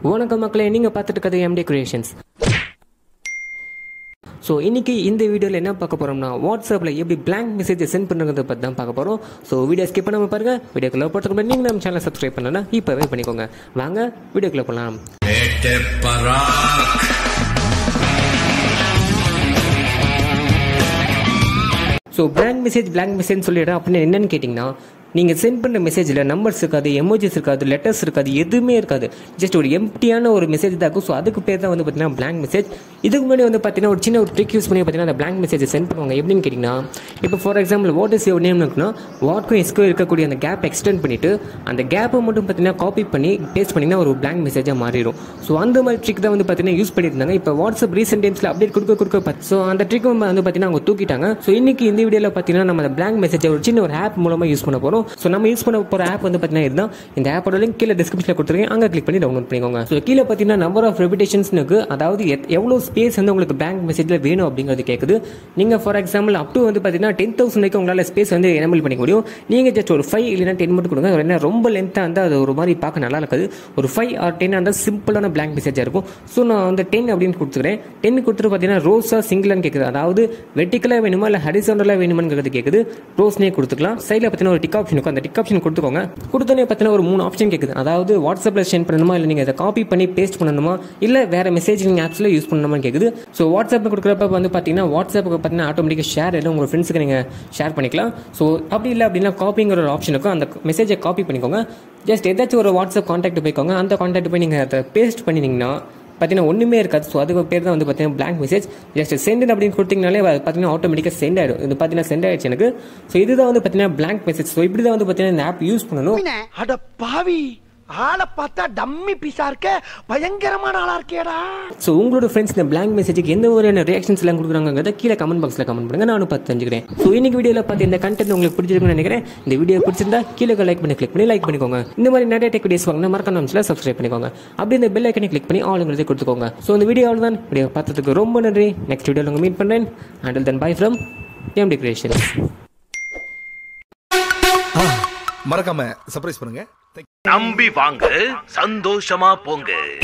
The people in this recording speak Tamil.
வணக்கம் மக்களே நீங்கள் பார்த்துட்டு இருக்கிறது எம்டி கிரியேஷன்ஸ் ஸோ இன்னைக்கு இந்த வீடியோவில் என்ன பார்க்க போகிறோம்னா வாட்ஸ்அப்பில் எப்படி blank மெசேஜ் சென்ட் பண்ணுறதை பற்றி தான் பார்க்க போகிறோம் ஸோ வீடியோ ஸ்கிப் பண்ணாமல் பாருங்க வீடியோக்குள்ள போகிறதுக்கு முன்னாடி நீங்கள் நம்ம சேனலை சப்ஸ்கிரைப் பண்ணலன்னா இப்போவே பண்ணிக்கோங்க வாங்க வீடியோக்குள்ள போகலாம் बेटे Parag so blank message blank message சொல்லிடுறேன் அப்படின்னு என்னன்னு கேட்டிங்கன்னா நீங்கள் சென்ட் பண்ணுற மெசேஜில் நம்பர்ஸ் இருக்காது எமோஜிஸ் இருக்காது லெட்டர்ஸ் இருக்காது எதுவுமே இருக்காது ஜஸ்ட் ஒரு எம்டியான ஒரு மெசேஜ் தான் இருக்கும் ஸோ அதுக்கு பேர் தான் வந்து பார்த்தீங்கன்னா blank மெசேஜ் இதுக்கு முன்னாடி வந்து பார்த்தீங்கன்னா ஒரு சின்ன ஒரு ட்ரிக் யூஸ் பண்ணி பார்த்தீங்கன்னா அந்த blank மெசேஜ் சென்ட் பண்ணுவாங்க எப்படின்னு கேட்டிங்கன்னா இப்போ for example what is your name இருக்குன்னா வாட்க்கும் எஸ்க்கும் இருக்கக்கூடிய அந்த கேப் எக்ஸ்டெண்ட் பண்ணிவிட்டு அந்த கேப்பை மட்டும் பார்த்தீங்கன்னா காப்பி பண்ணி பேஸ்ட் பண்ணிங்கன்னா ஒரு blank மெசேஜாக மாறிடும் ஸோ அந்த மாதிரி ட்ரிக் தான் வந்து பார்த்தீங்கன்னா யூஸ் பண்ணியிருந்தாங்க இப்போ வாட்ஸ்அப் ரீசெண்ட் டைம்ஸில் அப்டேட் கொடுக்க கொடுக்க ஸோ அந்த ட்ரிக் வந்து பார்த்தீங்கன்னா அவங்க தூக்கிட்டாங்க ஸோ இன்னைக்கு இந்த வீடியோவில் பார்த்தீங்கன்னா நம்ம அந்த blank மெசேஜ் ஒரு சின்ன ஒரு ஆப் மூலமாக யூஸ் பண்ண போகிறோம் ஸோ நம்ம யூஸ் பண்ண போகிற ஆப் வந்து பார்த்தீங்கன்னா இதுதான் இந்த ஆப்போட லிங்க் கீழே டிஸ்கிரிப்ஷனில் கொடுத்துருக்கேன் அங்கே கிளிக் பண்ணி டவுன்லோட் பண்ணிக்கோங்க ஸோ கீழே பார்த்தீங்கன்னா நம்பர் ஆஃப் ரெபிடேஷன்ஸ் இருக்கு அதாவது எத்- எவ்வளோ ஸ்பேஸ் வந்து உங்களுக்கு blank மெசேஜில் வேணும் அப்படிங்கிறது கேட்குது நீங்கள் ஃபார் எக்ஸாம்பிள் அப் டு வந்து பார்த்தீங்கன்னா டென் தௌசண்ட் வரைக்கும் உங்களால் ஸ்பேஸ் வந்து எனபிள் பண்ணிக்க முடியும் நீங்கள் ஜஸ்ட் ஒரு ஃபைவ் இல்லைனா டென் மட்டும் கொடுங்க ஏன்னா ரொம்ப லென்த்தாக இருந்தால் அது ஒரு மாதிரி பார்க்க நல்லா இருக்காது ஒரு ஃபைவ் ஆர் டென் இருந்தால் சிம்பிளான blank மெசேஜாக இருக்கும் ஸோ நான் வந்து டென் அப்படின்னு கொடுத்துக்கிறேன் டென் கொடுத்துட்டு பார்த்தீங்கன்னா ரோஸா சிங்கிளான்னு கேட்குது அதாவது வெட்டிக்கலாக வேணுமா இல்லை ஹரிசோண்டலாக வேணுமாங்கிறது கேட்குது ரோஸ்னே கொடுத்துக்கலாம் சைடில் பார்த்தீங்கன்னா ஒரு டிக் ஆப்ஷன் இருக்கும் அந்த டிக் ஆப்ஷன் கொடுத்துக்கோங்க கொடுத்தோன்னே பார்த்தீங்கன்னா ஒரு மூணு ஆப்ஷன் கேட்குது அதாவது வாட்ஸ்அப்பில் சென்ட் பண்ணணுமா இல்லை நீங்கள் அதை காப்பி பண்ணி பேஸ்ட் பண்ணணுமா இல்லை வேற மெசேஜிங் ஆப்ஸில் யூஸ் பண்ணணுமான்னு கேட்குது ஸோ வாட்ஸ்அப்பில் கொடுக்குறப்ப வந்து பார்த்தீங்கன்னா வாட்ஸ்அப்புக்கு பார்த்தீங்கன்னா ஆட்டோமேட்டிக்காக ஷேர் இல்லை உங்கள் ஃப்ரெண்ட்ஸுக்கு நீங்கள் ஷேர் பண்ணிக்கலாம் ஸோ அப்படி இல்லை அப்படின்னா காப்பிங்கிற ஒரு ஆப்ஷன் இருக்கும் அந்த மெசேஜை காப்பி பண்ணிக்கோங்க ஜஸ்ட் ஏதாச்சும் ஒரு வாட்ஸ்அப் காண்டாக்ட் போய்க்கோங்க அந்த காண்டாக்ட் போய் நீங்கள் அதை பேஸ்ட் பண்ணினீங்கன்னா பார்த்தீங்கன்னா ஒன்றுமே இருக்காது ஸோ அதுக்கு பேர் தான் வந்து பார்த்தீங்கன்னா blank மெசேஜ் ஜஸ்ட் சென்ட் அப்படின்னு கொடுத்தீங்கனாலே அது பார்த்தீங்கன்னா ஆட்டோமேட்டிக்காக சென்ட் ஆயிடும் இது பார்த்தீங்கன்னா சென்ட் ஆயிடுச்சு எனக்கு ஸோ இதுதான் வந்து பார்த்தீங்கன்னா blank மெசேஜ் ஸோ இப்படி தான் வந்து பார்த்தீங்கன்னா இந்த ஆப் யூஸ் பண்ணணும் அட பாவி ஆளை பார்த்தா டம்மி பீஸா இருக்க பயங்கரமான ஆளா இருக்கேடா ஸோ உங்களோட ஃப்ரெண்ட்ஸ் இந்த blank மெசேஜுக்கு எந்த மாதிரியான ரியாக்ஷன்ஸ் எல்லாம் கொடுக்குறாங்கிறத கீழே கமெண்ட் பாக்ஸில் கமெண்ட் பண்ணுங்க நானும் பார்த்து தெரிஞ்சுக்கிறேன் ஸோ இன்னைக்கு வீடியோவில் பார்த்து இந்த கண்டென்ட் உங்களுக்கு பிடிச்சிருக்குன்னு நினைக்கிறேன் இந்த வீடியோ பிடிச்சிருந்தா கீழே லைக் பண்ணி கிளிக் பண்ணி லைக் பண்ணிக்கோங்க இந்த மாதிரி நிறைய டெக் வீடியோஸ் வாங்கினா மறக்காம நம்மள சப்ஸ்கிரைப் பண்ணிக்கோங்க அப்படி இந்த பெல் ஐக்கனை கிளிக் பண்ணி ஆளுங்கிறதே கொடுத்துக்கோங்க ஸோ இந்த வீடியோ தான் வீடியோ பார்த்ததுக்கு ரொம்ப நன்றி நெக்ஸ்ட் வீடியோவில் உங்க மீட் பண்ணுறேன் until then bye from MD creation மறக்காம சர்ப்ரைஸ் பண்ணுங்க Thank you. நம்பி வாங்க சந்தோஷமா போங்க